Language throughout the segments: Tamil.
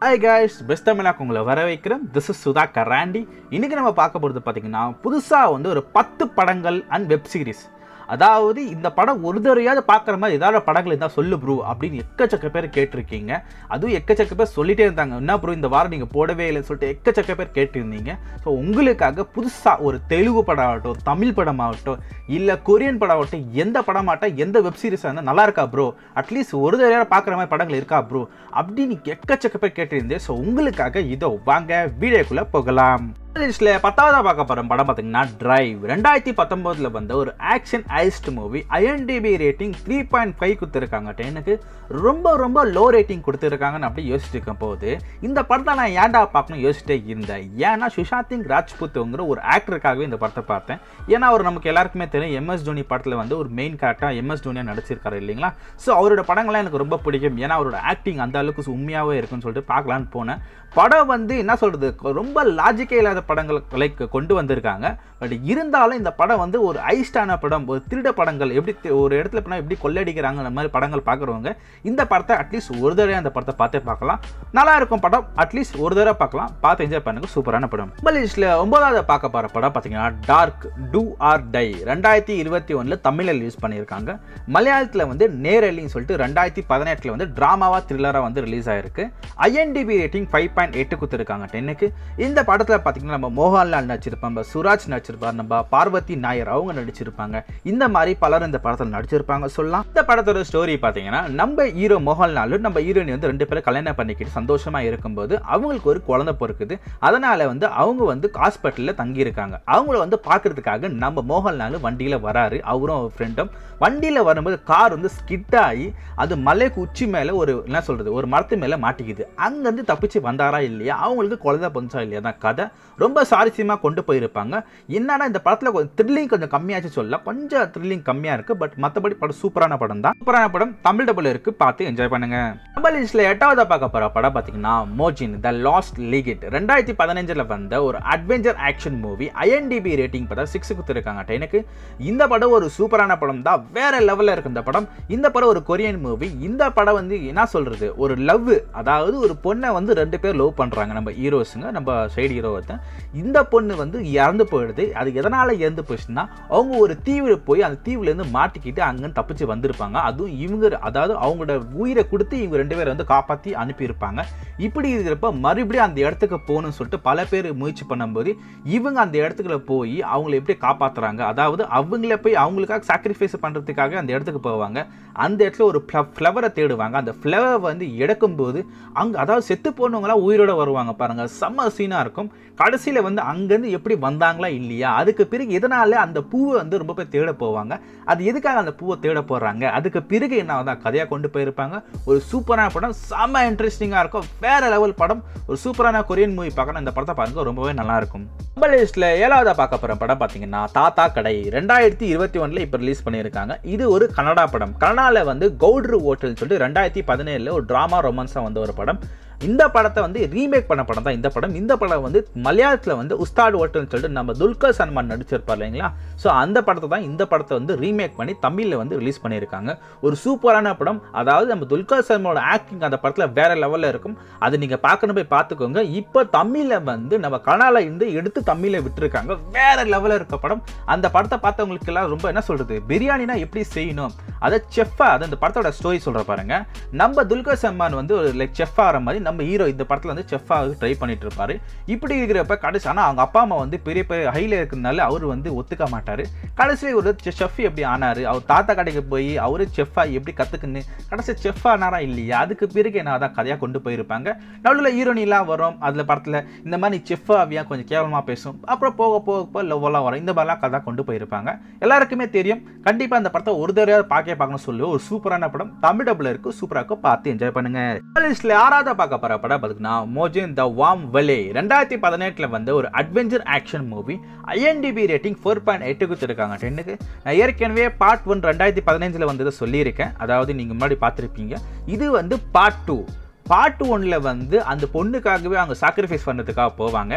ஹாய் காய்ஸ் பெஸ்ட் தமிழாக்கு உங்களை வர வைக்கிறேன் திஸ் இஸ் சுதா கராண்டி இன்னைக்கு நம்ம பார்க்க போகிறது பார்த்தீங்கன்னா புதுசாக வந்து ஒரு பத்து படங்கள் அண்ட் வெப் சீரிஸ் அதாவது இந்த படம் ஒரு தடவையாவது பார்க்குற மாதிரி ஏதாவது படங்கள் இருந்தால் சொல்லு ப்ரூ அப்படின்னு எக்கச்சக்க பேர் கேட்டிருக்கீங்க அதுவும் எக்கச்சக்க பேர் சொல்லிட்டே இருந்தாங்க என்ன ப்ரூ இந்த வாரம் நீங்கள் போடவே இல்லைன்னு சொல்லிட்டு எக்கச்சக்க பேர் கேட்டிருந்தீங்க ஸோ உங்களுக்காக புதுசாக ஒரு தெலுங்கு படம் ஆகட்டும் தமிழ் படம் ஆகட்டும் இல்லை கொரியன் படம் ஆகட்டும் எந்த படமாகட்டும் எந்த வெப் சீரிஸாக இருந்தால் நல்லா இருக்கா ப்ரோ அட்லீஸ்ட் ஒரு தடவையாக பார்க்குற மாதிரி படங்கள் இருக்கா ப்ரோ அப்படின்னு எக்கச்சக்க பேர் கேட்டிருந்தேன் ஸோ உங்களுக்காக இதோ வாங்க வீடியோக்குள்ளே போகலாம் லிஸ்ட்ல பத்தாவதா பார்க்க போற படம் பார்த்தீங்கன்னா டிரைவ் ரெண்டாயிரத்தி பத்தொன்பதுல வந்த ஒரு action heist movie IMDb rating three point five கொடுத்துருக்காங்க டென்னுக்கு ரொம்ப ரொம்ப லோ ரேட்டிங் கொடுத்துருக்காங்கன்னு அப்படி யோசிச்சுட்டு இருக்கும் போது இந்த படத்தை நான் ஏன்டா பார்க்கணும் யோசிச்சுட்டே இருந்தேன் ஏன்னா சுஷாந்த் சிங் ராஜ்புத்துங்கிற ஒரு ஆக்டருக்காகவே இந்த படத்தை பார்த்தேன் ஏன்னா அவர் நமக்கு எல்லாருக்குமே தெரியும் எம்எஸ் தோனி படத்தில் வந்து ஒரு மெயின் கேரக்டராக எம்எஸ் தோனியாக நடிச்சிருக்காரு இல்லைங்களா ஸோ அவரோட படங்கள்லாம் எனக்கு ரொம்ப பிடிக்கும் ஏன்னா அவரோட ஆக்டிங் அந்த அளவுக்கு உண்மையாகவே இருக்குன்னு சொல்லிட்டு பார்க்கலான்னு போனேன் படம் வந்து என்ன சொல்கிறது ரொம்ப லாஜிக்கே இல்லாத படங்கள் லைக் கொண்டு வந்திருக்காங்க பட் இருந்தாலும் இந்த படம் வந்து ஒரு ஐஸ்டான படம் ஒரு திருட படங்கள் எப்படி தி- ஒரு இடத்துல போனால் எப்படி கொள்ளடிக்கிறாங்க அந்த மாதிரி படங்கள் பார்க்குறவங்க இந்த படத்தை அட்லீஸ்ட் ஒரு தடவை அந்த படத்தை பார்த்தே பார்க்கலாம் நல்லா இருக்கும் படம் அட்லீஸ்ட் ஒரு தடவை பார்க்கலாம் பார்த்து என்ஜாய் பண்ணுங்க சூப்பரான படம் நம்ம லிஸ்ட்டில் ஒன்பதாவது பார்க்க போகிற படம் பார்த்தீங்கன்னா டார்க் டூ ஆர் டை ரெண்டாயிரத்தி இருபத்தி ஒன்றில் தமிழில் ரிலீஸ் பண்ணியிருக்காங்க மலையாளத்தில் வந்து நேரலின்னு சொல்லிட்டு ரெண்டாயிரத்தி பதினெட்டில் வந்து ட்ராமாவாக த்ரில்லராக வந்து ரிலீஸ் ஆயிருக்கு ஐஎன்டிபி ரேட்டிங் ஃபைவ் பாயிண்ட் எட்டு கொடுத்துருக்காங்க டென்னுக்கு இந்த படத்தில் பார்த்தீங்கன்னா நம்ம மோகன்லால் நடிச்சிருப்பாங்க நம்ம சுராஜ் நடிச்சிருப்பார் நம்ம பார்வதி நாயர் அவங்க நடிச்சிருப்பாங்க இந்த மாதிரி பலரும் இந்த படத்தில் நடிச்சிருப்பாங்க சொல்லலாம் இந்த படத்தோட ஸ்டோரி பார்த்தீங்கன்னா நம்ம ஹீரோ மோகன்லாலும் நம்ம ஹீரோயின் வந்து ரெண்டு பேரும் கல்யாணம் பண்ணிக்கிட்டு சந்தோஷமா இருக்கும்போது அவங்களுக்கு ஒரு குழந்தை பிறக்குது அதனால வந்து அவங்க வந்து ஹாஸ்பிட்டலில் தங்கியிருக்காங்க அவங்கள வந்து பார்க்கறதுக்காக நம்ம மோகன்லால் வண்டியில் வராரு அவரும் அவர் ஃப்ரெண்டும் வண்டியில் வரும்போது கார் வந்து ஸ்கிட் ஆகி அது மலைக்கு உச்சி மேலே ஒரு என்ன சொல்கிறது ஒரு மரத்து மேலே மாட்டிக்குது அங்கேருந்து தப்பிச்சு வந்தாரா இல்லையா அவங்களுக்கு குழந்தை பஞ்சா இல்லையா தான் கதை ரொம்ப சாரசியமாக கொண்டு போயிருப்பாங்க என்னன்னா இந்த படத்தில் கொஞ்சம் த்ரில்லிங் கொஞ்சம் கம்மியாச்சு சொல்ல கொஞ்சம் த்ரில்லிங் கம்மியாக இருக்குது பட் மற்றபடி படம் சூப்பரான படம் தான் சூப்பரான படம் தமிழ் டபுள் இருக்குது பார்த்து என்ஜாய் பண்ணுங்க நம்ம லிஸ்ட்டில் எட்டாவதாக பார்க்க போகிற படம் பார்த்தீங்கன்னா மோஜின் த லாஸ்ட் லீகிட் ரெண்டாயிரத்தி பதினஞ்சில் வந்த ஒரு adventure action movie IMDb rating பார்த்தா சிக்ஸ் கொடுத்துருக்காங்க டெனுக்கு இந்த படம் ஒரு சூப்பரான படம் தான் வேற லெவலில் இருக்கு இந்த படம் இந்த படம் ஒரு கொரியன் மூவி இந்த படம் வந்து என்ன சொல்றது ஒரு லவ் அதாவது ஒரு பொண்ணை வந்து ரெண்டு பேர் லவ் பண்றாங்க நம்ம ஹீரோஸுங்க நம்ம சைடு ஹீரோவை இந்த பொண்ணு வந்து இறந்து போயிடுது அது எதனால இறந்து போச்சுன்னா அவங்க ஒரு தீவில் போய் அந்த தீவுல இருந்து மாட்டிக்கிட்டு அங்கன்னு தப்பிச்சு வந்திருப்பாங்க அதுவும் இவங்க அதாவது அவங்களோட உயிரை கொடுத்து இவங்க ரெண்டு பேரை வந்து காப்பாற்றி அனுப்பியிருப்பாங்க இப்படி இருக்கிறப்ப மறுபடியும் அந்த இடத்துக்கு போகணும்னு சொல்லிட்டு பல பேர் முயற்சி பண்ணும்போது இவங்க அந்த இடத்துக்குள்ள போய் அவங்கள எப்படி காப்பாத்துறாங்க அதாவது அவங்கள போய் அவங்களுக்காக சாக்ரிஃபைஸ் பண்றதுக்காக அந்த இடத்துக்கு போவாங்க அந்த இடத்துல ஒரு ஃப்ளவரை தேடுவாங்க அந்த ஃப்ளவர் வந்து எடுக்கும்போது அங்கே அதாவது செத்து போனவங்களாம் உயிரோட வருவாங்க பாருங்க செம்ம சீனாக இருக்கும் கடைசியில் வந்து அங்கேருந்து எப்படி வந்தாங்களா இல்லையா அதுக்கு பிறகு எதனால அந்த பூவை வந்து ரொம்ப பேர் தேட போவாங்க அது எதுக்காக அந்த பூவை தேட போடுறாங்க அதுக்கு பிறகு என்ன வந்து கதையாக கொண்டு போயிருப்பாங்க ஒரு சூப்பரான படம் செம்ம இன்ட்ரெஸ்டிங்காக இருக்கும் வேற லெவல் படம் ஒரு சூப்பரான கொரியன் மூவி பார்க்கணும் இந்த படத்தை பாருங்க ரொம்பவே நல்லா இருக்கும் நம்ம லிஸ்ட்டில் ஏழாவதா பார்க்க போகிற படம் பார்த்தீங்கன்னா தாத்தா கடை ரெண்டாயிரத்தி இருபத்தி ஒன்றில் இப்போ ரிலீஸ் பண்ணியிருக்காங்க இது ஒரு கன்னடா படம் கன்னடாவில் வந்து கவுட்ரு ஹோட்டல் சொல்லிட்டு ரெண்டாயிரத்தி பதினேழில் ஒரு ட்ராமா ரொமான்ஸாக வந்த ஒரு படம் இந்த படத்தை வந்து ரீமேக் பண்ண படம் தான் இந்த படம் இந்த படம் வந்து மலையாளத்தில் வந்து உஸ்தாட் ஹோட்டல்னு சொல்லிட்டு நம்ம துல்கர் சல்மான் நடிச்சிருப்பார் இல்லைங்களா ஸோ அந்த படத்தை தான் இந்த படத்தை வந்து ரீமேக் பண்ணி தமிழில் வந்து ரிலீஸ் பண்ணியிருக்காங்க ஒரு சூப்பரான படம் அதாவது நம்ம துல்கர் சல்மானோட ஆக்டிங் அந்த படத்தில் வேற லெவலில் இருக்கும் அதை நீங்கள் பார்க்கணும் போய் பார்த்துக்கோங்க இப்போ தமிழில் வந்து நம்ம கனால இருந்து எடுத்து தமிழில் விட்டுருக்காங்க வேற லெவலில் இருக்க படம் அந்த படத்தை பார்த்தவங்களுக்கு எல்லாம் ரொம்ப என்ன சொல்றது பிரியாணினா எப்படி செய்யணும் அதை செஃப்பா அது அந்த படத்தோட ஸ்டோரி சொல்ற பாருங்க நம்ம துல்கர் சல்மான் வந்து ஒரு லைக் செஃப் ஆகிற மாதிரி நம்ம ஹீரோ இந்த படத்தில் வந்து செஃப் ஆக ட்ரை பண்ணிட்டு இருப்பாரு இப்படி இருக்கிறப்ப கடைசி ஆனால் அவங்க அப்பா அம்மா வந்து பெரிய பெரிய ஹைல இருக்கிறதுனால அவர் வந்து ஒத்துக்க மாட்டாரு கடைசியில் ஒரு செஃப் எப்படி ஆனாரு அவர் தாத்தா கடைக்கு போய் அவரு செஃப் ஆகி எப்படி கத்துக்குன்னு கடைசி செஃப் ஆனாரா இல்லையா அதுக்கு பிறகு என்ன தான் கதையாக கொண்டு போயிருப்பாங்க நடுவில் ஹீரோனிலாம் வரும் அதில் படத்தில் இந்த மாதிரி செஃப் ஆவியா கொஞ்சம் கேவலமாக பேசும் அப்புறம் போக போக போக லவ்வெல்லாம் வரும் இந்த மாதிரிலாம் கதை கொண்டு போயிருப்பாங்க எல்லாருக்குமே தெரியும் கண்டிப்பாக அந்த படத்தை ஒரு தடவை பார்க்க பார்க்கணும் சொல்லி ஒரு சூப்பரான படம் தமிழ் டபுள் இருக்கு சூப்பராக இருக்கும் பார்த்து என்ஜாய் பண்ணுங்க லிஸ்ட்ல ஆறாவது பார்க்க போற படம் பார்த்தீங்கன்னா மோஜின் த வாம் வெலே ரெண்டாயிரத்தி பதினெட்டில் வந்து ஒரு adventure action movie IMDb rating four point எட்டு கொடுத்துருக்காங்க டென்னுக்கு நான் ஏற்கனவே பார்ட் ஒன் ரெண்டாயிரத்தி பதினஞ்சில் வந்ததை சொல்லியிருக்கேன் அதாவது நீங்கள் முன்னாடி பார்த்துருப்பீங்க இது வந்து பார்ட் டூ பார்ட் ஒன்ல வந்து அந்த பொண்ணுக்காகவே அவங்க சாக்ரிஃபைஸ் பண்ணுறதுக்காக போவாங்க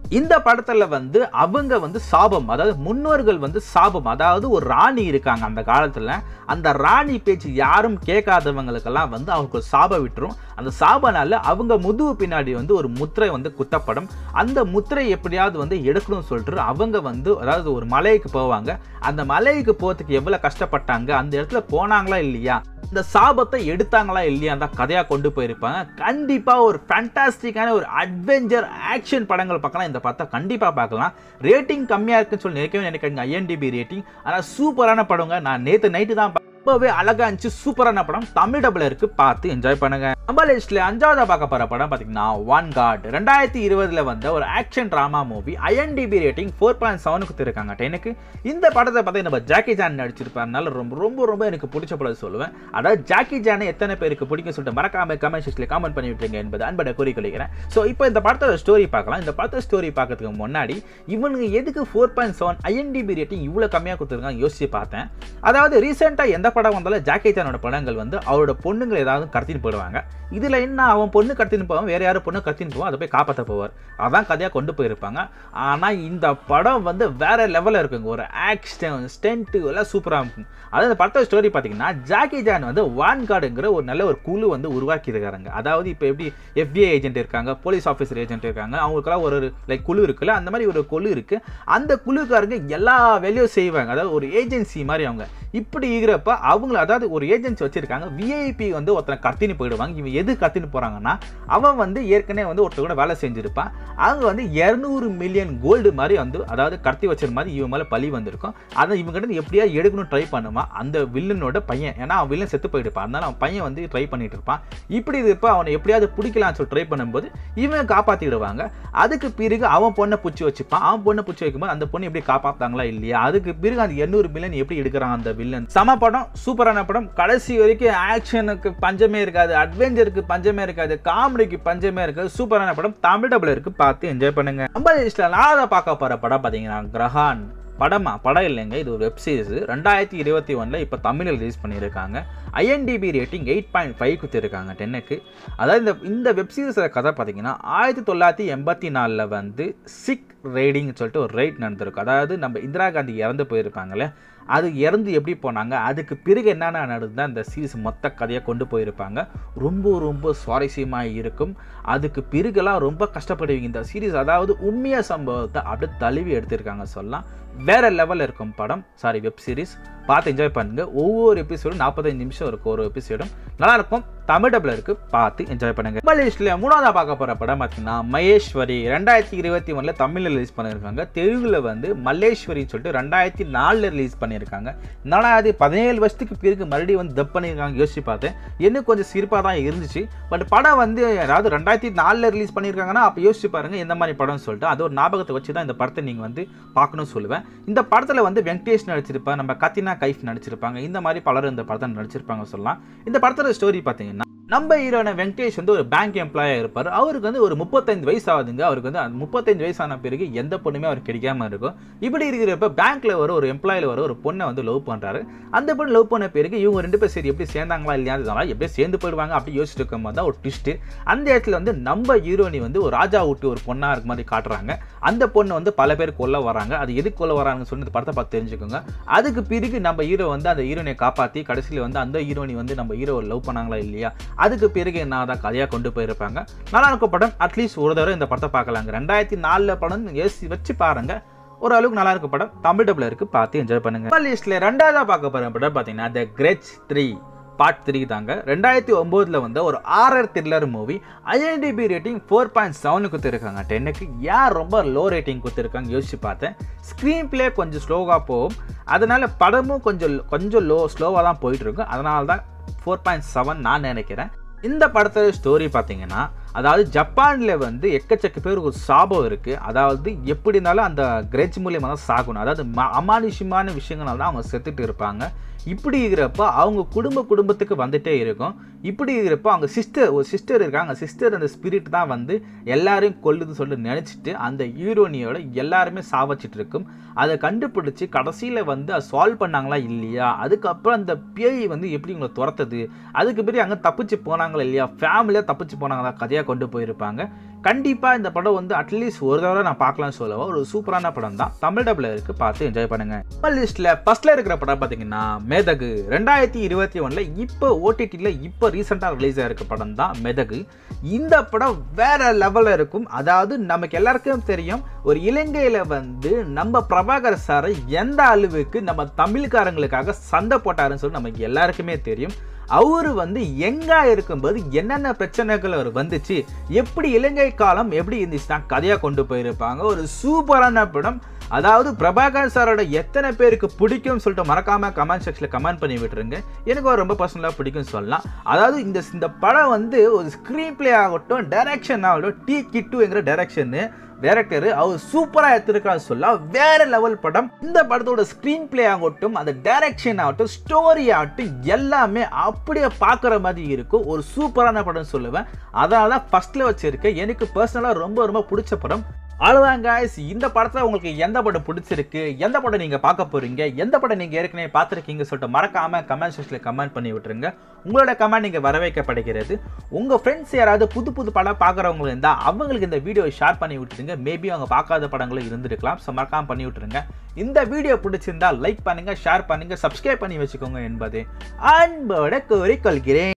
இந்த படத்துல வந்து அவங்க வந்து சாபம் அதாவது முன்னோர்கள் வந்து சாபம் அதாவது ஒரு ராணி இருக்காங்க அந்த காலத்துல அந்த ராணி பேச்சு யாரும் கேட்காதவங்களுக்கெல்லாம் வந்து அவங்களுக்கு ஒரு சாபம் விட்டுரும் அந்த சாபனால அவங்க முதுகு பின்னாடி வந்து ஒரு முத்திரை வந்து குத்தப்படும் அந்த முத்திரை எப்படியாவது வந்து எடுக்கணும்னு சொல்லிட்டு அவங்க வந்து அதாவது ஒரு மலைக்கு போவாங்க அந்த மலைக்கு போகிறதுக்கு எவ்வளவு கஷ்டப்பட்டாங்க அந்த இடத்துல போனாங்களா இல்லையா இந்த சாபத்தை எடுத்தாங்களா இல்லையா அந்த கதையா கொண்டு போயிருப்பாங்க கண்டிப்பா ஒரு ஃபேண்டாஸ்டிக்கான ஒரு அட்வென்ச்சர் ஆக்ஷன் படங்கள் பார்க்கலாம் இந்த பார்த்தா கண்டிப்பா பார்க்கலாம் ரேட்டிங் கம்மியா இருக்குன்னு சொல்லி நினைக்கவே நினைக்கிறீங்க ஐஎன்டிபி ரேட்டிங் ஆனா சூப்பரான படங்க நான் நேத்து நைட்டு தான் ரொம்பவே அழகா இருந்துச்சு சூப்பரான படம் தமிழ் டபுள் இருக்கு பார்த்து என்ஜாய் பண்ணுங்க நம்ம லிஸ்ட்ல அஞ்சாவதா பார்க்க போற படம் பாத்தீங்கன்னா ஒன் காட் ரெண்டாயிரத்தி இருபதுல வந்த ஒரு action drama movie IMDb rating four point செவனுக்கு கொடுத்துருக்காங்க எனக்கு இந்த படத்தை பார்த்தா நம்ம ஜாக்கி ஜான் நடிச்சிருப்பாருனால ரொம்ப ரொம்ப ரொம்ப எனக்கு பிடிச்ச படம் சொல்லுவேன் அதாவது ஜாக்கி ஜானை எத்தனை பேருக்கு பிடிக்கும் சொல்லிட்டு மறக்காம கமெண்ட் செக்ஷன்ல கமெண்ட் பண்ணி விட்டுருங்க என்பது அன்பட கூறிக்கொள்கிறேன் ஸோ இப்போ இந்த படத்தோட ஸ்டோரி பார்க்கலாம் இந்த படத்தோட ஸ்டோரி பார்க்கறதுக்கு முன்னாடி இவனுங்க எதுக்கு four point seven IMDb rating இவ்வளோ கம்மியாக கொடுத்துருக்காங்க யோசிச்சு பார்த்தேன் அதாவது ரீசெண்டாக எந்த படம் வந்தாலும் ஜாக்கி சானோட படங்கள் வந்து அவரோட பொண்ணுங்களை ஏதாவது கடத்தின்னு போயிடுவாங்க இதில் என்ன அவன் பொண்ணு கடத்தின்னு போவான் வேற யாரும் பொண்ணு கடத்தின்னு போவான் அதை போய் காப்பாற்ற போவார் அதான் கதையாக கொண்டு போயிருப்பாங்க ஆனால் இந்த படம் வந்து வேற லெவலில் இருக்குங்க ஒரு ஆக்ஷன் ஸ்டென்ட்டு எல்லாம் சூப்பராக இருக்கும் அதாவது இந்த படத்தோட ஸ்டோரி பார்த்தீங்கன்னா ஜாக்கி ஜான் வந்து வான் கார்டுங்கிற ஒரு நல்ல ஒரு குழு வந்து உருவாக்கி இருக்காங்க அதாவது இப்போ எப்படி எஃபிஐ ஏஜென்ட் இருக்காங்க போலீஸ் ஆஃபீஸர் ஏஜென்ட் இருக்காங்க அவங்களுக்கெல்லாம் ஒரு லைக் குழு இருக்குல்ல அந்த மாதிரி ஒரு குழு இருக்கு அந்த குழுக்காரங்க எல்லா வேலையும் செய்வாங்க அதாவது ஒரு ஏஜென்சி மாதிரி அவங்க இப்படி இருக்கிறப்ப அவங்கள அதாவது ஒரு ஏஜென்சி வச்சிருக்காங்க விஐபி வந்து ஒருத்தனை கடத்தின்னு போயிடுவாங்க இவன் எது கடத்தின்னு போறாங்கன்னா அவன் வந்து ஏற்கனவே வந்து ஒருத்தர் கூட வேலை செஞ்சிருப்பான் அவங்க வந்து இரநூறு மில்லியன் கோல்டு மாதிரி வந்து அதாவது கடத்தி வச்சிருந்த மாதிரி இவன் மேலே பழி வந்திருக்கும் அதை இவங்க கிட்ட எப்படியா எடுக்கணும் ட்ரை பண்ணுமா அந்த வில்லனோட பையன் ஏன்னா அவன் வில்லன் செத்து போயிடுப்பான் அதனால அவன் பையன் வந்து ட்ரை பண்ணிட்டு இருப்பான் இப்படி இருப்ப அவனை எப்படியாவது பிடிக்கலாம்னு சொல்லி ட்ரை பண்ணும்போது இவன் காப்பாத்திடுவாங்க அதுக்கு பிறகு அவன் பொண்ணை பிடிச்சி வச்சுப்பான் அவன் பொண்ணை பிடிச்சி வைக்கும்போது அந்த பொண்ணு எப்படி காப்பாத்தாங்களா இல்லையா அதுக்கு பிறகு அந்த எண்ணூறு மில்லியன் எப்படி எடுக்கிறான் அந்த வில்லன் சம படம் சூப்பரான படம் கடைசி வரைக்கும் ஆக்ஷனுக்கு பஞ்சமே இருக்காது அட்வென்ச்சருக்கு பஞ்சமே இருக்காது காமெடிக்கு பஞ்சமே இருக்காது சூப்பரான படம் தமிழ் டபுள் இருக்கு பார்த்து என்ஜாய் பண்ணுங்க நம்ம லிஸ்ட்ல நான் பார்க்க போற படம் பார்த்தீங்கன்னா கிரஹான் படமா படம் இல்லைங்க இது ஒரு வெப் சீரிஸ் ரெண்டாயிரத்தி இருபத்தி ஒன்றில் இப்போ தமிழில் ரிலீஸ் பண்ணியிருக்காங்க IMDb rating eight point five கொடுத்துருக்காங்க டென்னுக்கு அதாவது இந்த இந்த வெப் சீரிஸோட கதை பார்த்தீங்கன்னா ஆயிரத்தி தொள்ளாயிரத்தி எண்பத்தி நாலில் வந்து சிக் ரைடிங்னு சொல்லிட்டு ஒரு ரைட் நடந்திருக்கும் அதாவது நம்ம இந்திரா காந்தி இறந்து போயிருப்பாங்களே அது இறந்து எப்படி போனாங்க அதுக்கு பிறகு என்னென்ன நடந்தது அந்த சீரிஸ் மொத்த கதையை கொண்டு போயிருப்பாங்க ரொம்ப ரொம்ப சுவாரஸ்யமாக இருக்கும் அதுக்கு பிறகுலாம் ரொம்ப கஷ்டப்படுவீங்க இந்த சீரிஸ் அதாவது உண்மைய சம்பவத்தை அப்படியே தழுவி எடுத்திருக்காங்க சொல்லலாம் வேற லெவலில் இருக்கும் படம் சாரி வெப் சீரிஸ் பார்த்து என்ஜாய் பண்ணுங்க ஒவ்வொரு எபிசோடும் நாற்பத்தஞ்சு நிமிஷம் இருக்கும் ஒரு எபிசோடும் நல்லா இருக்கும் தமிழ் டபுள் இருக்கு பார்த்து என்ஜாய் பண்ணுங்க நம்ம லிஸ்ட்ல மூணாவதா பார்க்க போற படம் பார்த்தீங்கன்னா மகேஸ்வரி ரெண்டாயிரத்தி இருபத்தி ஒன்றுல தமிழ்ல ரிலீஸ் பண்ணியிருக்காங்க தெலுங்குல வந்து மல்லேஸ்வரின்னு சொல்லிட்டு ரெண்டாயிரத்தி நாலுல ரிலீஸ் பண்ணியிருக்காங்க நாலாவது பதினேழு வருஷத்துக்கு பிறகு மறுபடியும் வந்து டப் பண்ணியிருக்காங்க யோசிச்சு பார்த்தேன் எனக்கு கொஞ்சம் சிரிப்பாக தான் இருந்துச்சு பட் படம் வந்து அதாவது ரெண்டாயிரத்தி நாலில் ரிலீஸ் பண்ணியிருக்காங்கன்னா அப்போ யோசிச்சு பாருங்க எந்த மாதிரி படம்னு சொல்லிட்டு அது ஒரு ஞாபகத்தை வச்சு தான் இந்த படத்தை நீங்கள் வந்து பார்க்கணும்னு சொல்லுவேன் இந்த படத்தில் வந்து வெங்கடேஷ் நடிச்சிருப்பாங்க நம்ம கத்தினா கைஃப் நடிச்சிருப்பாங்க இந்த மாதிரி பலரும் இந்த படத்தை நடிச்சிருப்பாங்க சொல்லலாம் இந்த படத்தோட ஸ்டோரி பார்த்தீங்கன்னா நம்ம ஹீரோன வெங்கடேஷ் வந்து ஒரு பேங்க் எம்ப்ளாயாக இருப்பார் அவருக்கு வந்து ஒரு முப்பத்தஞ்சு வயசு ஆகுதுங்க அவருக்கு வந்து அந்த முப்பத்தஞ்சு வயசான பிறகு எந்த பொண்ணுமே அவருக்கு கிடைக்காம இருக்கும் இப்படி இருக்கிறப்ப பேங்க்ல வர ஒரு எம்ப்ளாயில் வர ஒரு பொண்ணை வந்து லவ் பண்றாரு அந்த பொண்ணு லவ் பண்ண பிறகு இவங்க ரெண்டு பேர் சரி எப்படி சேர்ந்தாங்களா இல்லையா அதனால எப்படியும் சேர்ந்து போயிடுவாங்க அப்படி யோசிச்சுட்டு இருக்கும்போது தான் ஒரு ட்விஸ்ட் அந்த இடத்துல வந்து நம்ம ஹீரோனி வந்து ஒரு ராஜா விட்டு ஒரு பொண்ணா இருக்க மாதிரி காட்டுறாங்க அந்த பொண்ணை வந்து பல பேர் கொல்ல வராங்க அது எதுக்கு கொல்ல வராங்கன்னு சொல்லி இந்த படத்தை பார்த்து தெரிஞ்சுக்கோங்க அதுக்கு பிறகு நம்ம ஹீரோ வந்து அந்த ஹீரோனை காப்பாற்றி கடைசியில் வந்து அந்த ஹீரோனி வந்து நம்ம ஹீரோ லவ் பண்ணாங்களா இல்லையா அதுக்கு பிறகு என்ன தான் கதையாக கொண்டு போயிருப்பாங்க நல்லா இருக்கும் படம் அட்லீஸ்ட் ஒரு தடவை இந்த படத்தை பார்க்கலாங்க ரெண்டாயிரத்தி நாலில் படம் ஏசி வச்சு பாருங்க ஒரு அளவுக்கு நல்லா இருக்கும் படம் தமிழ் டபுள் இருக்கு பார்த்து என்ஜாய் பண்ணுங்க லிஸ்ட்ல ரெண்டாவதா பார்க்க போற படம் பார்த்தீங்கன்னா the Grudge three part three தாங்க ரெண்டாயிரத்தி ஒம்போதில் வந்து ஒரு horror thriller movie IMDb rating four point seven கொடுத்துருக்காங்க டென்னுக்கு யார் ரொம்ப லோ ரேட்டிங் கொடுத்துருக்காங்க யோசிச்சு பார்த்தேன் ஸ்க்ரீன் பிளே கொஞ்சம் ஸ்லோவாக போகும் அதனால படமும் கொஞ்சம் கொஞ்சம் லோ ஸ்லோவாக தான் போயிட்டு இருக்கும் அதனால தான் ஃபோர் பாயிண்ட் செவன் நான் நினைக்கிறேன் இந்த படத்தோட ஸ்டோரி பார்த்தீங்கன்னா அதாவது ஜப்பானில் வந்து எக்கச்சக்க பேர் ஒரு சாபம் இருக்குது அதாவது எப்படி இருந்தாலும் அந்த கிரெஜ் மூலியமாக தான் சாகணும் அதாவது ம அமானுஷ்யமான விஷயங்களால தான் அவங்க செத்துட்டு இருப்பாங்க இப்படி இருக்கிறப்ப அவங்க குடும்ப குடும்பத்துக்கு வந்துட்டே இருக்கும் இப்படி இருக்கிறப்ப அவங்க சிஸ்டர் ஒரு சிஸ்டர் இருக்காங்க சிஸ்டர் அந்த ஸ்பிரிட் தான் வந்து எல்லாரையும் கொல்லுதுன்னு சொல்லி நினச்சிட்டு அந்த ஹீரோனியோட எல்லாருமே சாவச்சிட்டு இருக்கும் அதை கண்டுபிடிச்சி கடைசியில் வந்து அதை சால்வ் பண்ணாங்களா இல்லையா அதுக்கப்புறம் அந்த பேய் வந்து எப்படி உங்களை துரத்துது அதுக்கு பிறகு அங்கே தப்பிச்சு போனாங்களா இல்லையா ஃபேமிலியாக தப்பிச்சு போனாங்களா கதையாக கொண்டு போயிருப்பாங்க கண்டிப்பாக இந்த படம் வந்து அட்லீஸ்ட் ஒரு தடவை நான் பார்க்கலாம்னு சொல்லுவேன் ஒரு சூப்பரான படம் தான் தமிழ் டபுள் இருக்கு பார்த்து என்ஜாய் பண்ணுங்க நம்ம லிஸ்ட்டில் ஃபர்ஸ்ட்ல இருக்கிற படம் பார்த்தீங்கன்னா மெதகு ரெண்டாயிரத்தி இருபத்தி ஒன்றில் இப்போ ஓடிடியில் இப்போ ரீசெண்டாக ரிலீஸ் ஆகிருக்க படம் தான் மெதகு இந்த படம் வேற லெவலில் இருக்கும் அதாவது நமக்கு எல்லாருக்கும் தெரியும் ஒரு இலங்கையில் வந்து நம்ம பிரபாகர் சாரை எந்த அளவுக்கு நம்ம தமிழ்காரங்களுக்காக சண்டை போட்டாருன்னு சொல்லி நமக்கு எல்லாருக்குமே தெரியும் அவரு வந்து எங்கா இருக்கும்போது என்னென்ன பிரச்சனைகள் அவர் வந்துச்சு எப்படி இலங்கை காலம் எப்படி இருந்துச்சுன்னா கதையாக கொண்டு போயிருப்பாங்க ஒரு சூப்பரான படம் அதாவது பிரபாகர் சாரோட எத்தனை பேருக்கு பிடிக்கும்னு சொல்லிட்டு மறக்காம கமெண்ட் செக்ஷனில் கமெண்ட் பண்ணி விட்டுருங்க எனக்கு அவர் ரொம்ப பர்சனலாக பிடிக்கும்னு சொல்லலாம் அதாவது இந்த இந்த படம் வந்து ஒரு ஸ்க்ரீன் பிளே ஆகட்டும் டைரக்ஷன் ஆகட்டும் டி கிட்டுங்கிற டைரக்ஷனு டைரக்டர் அவர் சூப்பராக எடுத்திருக்காரு சொல்ல வேற லெவல் படம் இந்த படத்தோட ஸ்க்ரீன் பிளே ஆகட்டும் அந்த டைரக்ஷன் ஆகட்டும் ஸ்டோரி ஆகட்டும் எல்லாமே அப்படியே பார்க்குற மாதிரி இருக்கும் ஒரு சூப்பரான படம் சொல்லுவேன் அதனால தான் ஃபர்ஸ்ட்ல வச்சிருக்கேன் எனக்கு பர்சனலாக ரொம்ப ரொம்ப பிடிச்ச படம் அவ்வளோதான் guys இந்த படத்தில் உங்களுக்கு எந்த படம் பிடிச்சிருக்கு எந்த படம் நீங்கள் பார்க்க போறீங்க எந்த படம் நீங்கள் ஏற்கனவே பார்த்துருக்கீங்க சொல்லிட்டு மறக்காம கமெண்ட் செக்ஷனில் கமெண்ட் பண்ணி விட்டுருங்க உங்களோட கமெண்ட் நீங்கள் வரவேற்கப்படுகிறது உங்கள் ஃப்ரெண்ட்ஸ் யாராவது புது புது படம் பார்க்குறவங்க இருந்தால் அவங்களுக்கு இந்த வீடியோ ஷேர் பண்ணி விட்டுருங்க மேபி அவங்க பார்க்காத படங்களும் இருந்திருக்கலாம் ஸோ மறக்காம பண்ணி விட்டுருங்க இந்த வீடியோ பிடிச்சிருந்தா லைக் பண்ணுங்க ஷேர் பண்ணுங்க சப்ஸ்கிரைப் பண்ணி வச்சுக்கோங்க என்பது அன்போட கோரிக்கொள்கிறேன்